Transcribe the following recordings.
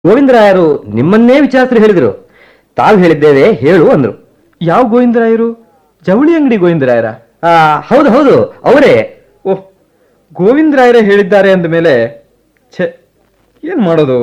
ಗೋವಿಂದರಾಯರು ನಿಮ್ಮನ್ನೇ ವಿಚಾರಿಸಿ ಹೇಳಿದರು ತಾವು ಹೇಳಿದ್ದೇವೆ ಹೇಳು ಅಂದ್ರು ಯಾವ ಗೋವಿಂದರಾಯರು ಜವಳಿ ಅಂಗಡಿ ಗೋವಿಂದರಾಯರ ಆ, ಹೌದು ಹೌದು ಅವರೇ ಓಹ್ ಗೋವಿಂದರಾಯರೇ ಹೇಳಿದ್ದಾರೆ ಅಂದ ಮೇಲೆ ಛೆ ಏನ್ ಮಾಡೋದು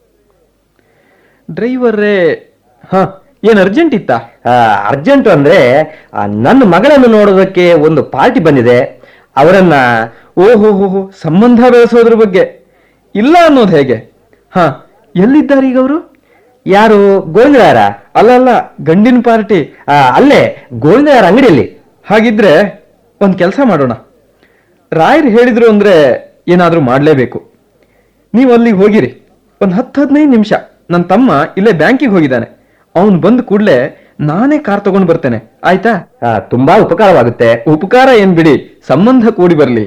ಡ್ರೈವರೇ ಹಾ ಏನ್ ಅರ್ಜೆಂಟ್ ಇತ್ತಾ ಅರ್ಜೆಂಟ್ ಅಂದ್ರೆ ಆ, ನನ್ನ ಮಗಳನ್ನು ನೋಡೋದಕ್ಕೆ ಒಂದು ಪಾರ್ಟಿ ಬಂದಿದೆ ಅವರನ್ನ ಓಹೋ ಹೋ ಹೋ ಸಂಬಂಧ ಬೆಳೆಸೋದ್ರ ಬಗ್ಗೆ ಇಲ್ಲ ಅನ್ನೋದು ಹೇಗೆ ಹಾ ಎಲ್ಲಿದ್ದಾರೆ ಈಗ ಅವರು ಯಾರು ಗೋವಿಂದರಾಯರ ಅಲ್ಲ ಅಲ್ಲ ಗಂಡಿನ ಪಾರ್ಟಿ ಆ, ಅಲ್ಲೇ ಗೋವಿಂದರಾಯರ ಅಂಗಡಿಯಲ್ಲಿ ಹಾಗಿದ್ರೆ ಒಂದ್ ಕೆಲಸ ಮಾಡೋಣ ರಾಯರ್ ಹೇಳಿದ್ರು ಅಂದ್ರೆ ಏನಾದ್ರೂ ಮಾಡ್ಲೇಬೇಕು ನೀವು ಅಲ್ಲಿಗೆ ಹೋಗಿರಿ ಒಂದ್ ಹತ್ತು ಹದಿನೈದು ನಿಮಿಷ ನನ್ನ ತಮ್ಮ ಇಲ್ಲೇ ಬ್ಯಾಂಕಿಗೆ ಹೋಗಿದ್ದಾನೆ ಅವನು ಬಂದ ಕೂಡಲೇ ನಾನೇ ಕಾರ್ ತಗೊಂಡ್ ಬರ್ತೇನೆ ಆಯ್ತಾ ಆ, ತುಂಬಾ ಉಪಕಾರವಾಗುತ್ತೆ ಉಪಕಾರ ಏನ್ ಬಿಡಿ ಸಂಬಂಧ ಕೂಡಿ ಬರ್ಲಿ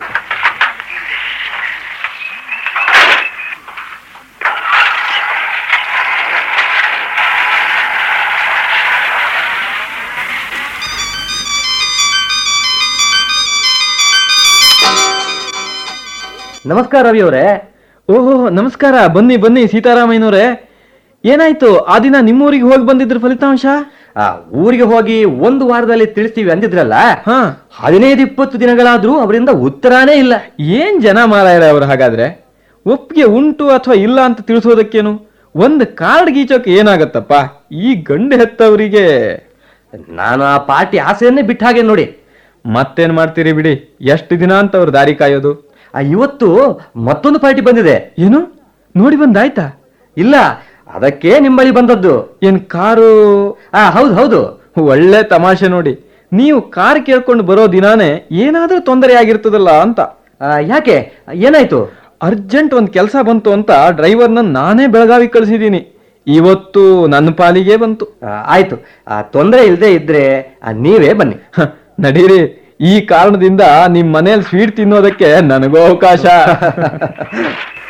ನಮಸ್ಕಾರ ರವಿ ಅವರೇ ಓಹೋ ನಮಸ್ಕಾರ ಬನ್ನಿ ಬನ್ನಿ ಸೀತಾರಾಮಯ್ಯನವ್ರೆ ಏನಾಯ್ತು ಆ ದಿನ ನಿಮ್ಮೂರಿಗೆ ಹೋಗಿ ಬಂದಿದ್ರ ಫಲಿತಾಂಶ ಆ, ಊರಿಗೆ ಹೋಗಿ ಒಂದು ವಾರದಲ್ಲಿ ತಿಳಿಸ್ತೀವಿ ಅಂದಿದ್ರಲ್ಲ ಹಾ ಹದಿನೈದು ಇಪ್ಪತ್ತು ದಿನಗಳಾದ್ರೂ ಅವರಿಂದ ಉತ್ತರಾನೇ ಇಲ್ಲ ಏನ್ ಜನ ಮಾರಾಯರ ಅವ್ರು ಹಾಗಾದ್ರೆ ಒಪ್ಪಿಗೆ ಉಂಟು ಅಥವಾ ಇಲ್ಲ ಅಂತ ತಿಳಿಸೋದಕ್ಕೇನು ಒಂದ್ ಕಾರ್ಡ್ ಗೀಚೋಕೆ ಏನಾಗತ್ತಪ್ಪ ಈ ಗಂಡು ಹೆತ್ತವರಿಗೆ ನಾನು ಆ ಪಾರ್ಟಿ ಆಸೆಯನ್ನೇ ಬಿಟ್ಟ ಹಾಗೆ ನೋಡಿ ಮತ್ತೇನ್ ಮಾಡ್ತೀರಿ ಬಿಡಿ ಎಷ್ಟು ದಿನ ಅಂತ ಅವ್ರ ದಾರಿ ಕಾಯೋದು ಆ, ಇವತ್ತು ಮತ್ತೊಂದು ಪಾರ್ಟಿ ಬಂದಿದೆ ಏನು ನೋಡಿ ಬಂದಾಯ್ತಾ ಇಲ್ಲ ಅದಕ್ಕೆ ನಿಮ್ಮಲ್ಲಿ ಬಂದದ್ದು ಏನ್ ಕಾರು ಆ ಹೌದು ಹೌದು ಒಳ್ಳೆ ತಮಾಷೆ ನೋಡಿ ನೀವು ಕಾರ್ ಕೇಳ್ಕೊಂಡು ಬರೋ ದಿನಾನೇ ಏನಾದ್ರೂ ತೊಂದರೆ ಆಗಿರ್ತದಲ್ಲ ಅಂತ ಆ, ಯಾಕೆ ಏನಾಯ್ತು ಅರ್ಜೆಂಟ್ ಒಂದ್ ಕೆಲಸ ಬಂತು ಅಂತ ಡ್ರೈವರ್ನ ನಾನೇ ಬೆಳಗಾವಿ ಕಳಿಸಿದೀನಿ ಇವತ್ತು ನನ್ನ ಪಾಲಿಗೆ ಬಂತು ಆ, ಆಯ್ತು ಆ, ತೊಂದರೆ ಇಲ್ಲದೆ ಇದ್ರೆ ಆ, ನೀವೇ ಬನ್ನಿ ಹ, ನಡೀರಿ ಈ ಕಾರಣದಿಂದ ನಿಮ್ ಮನೇಲಿ ಸ್ವೀಟ್ ತಿನ್ನೋದಕ್ಕೆ ನನಗೂ ಅವಕಾಶ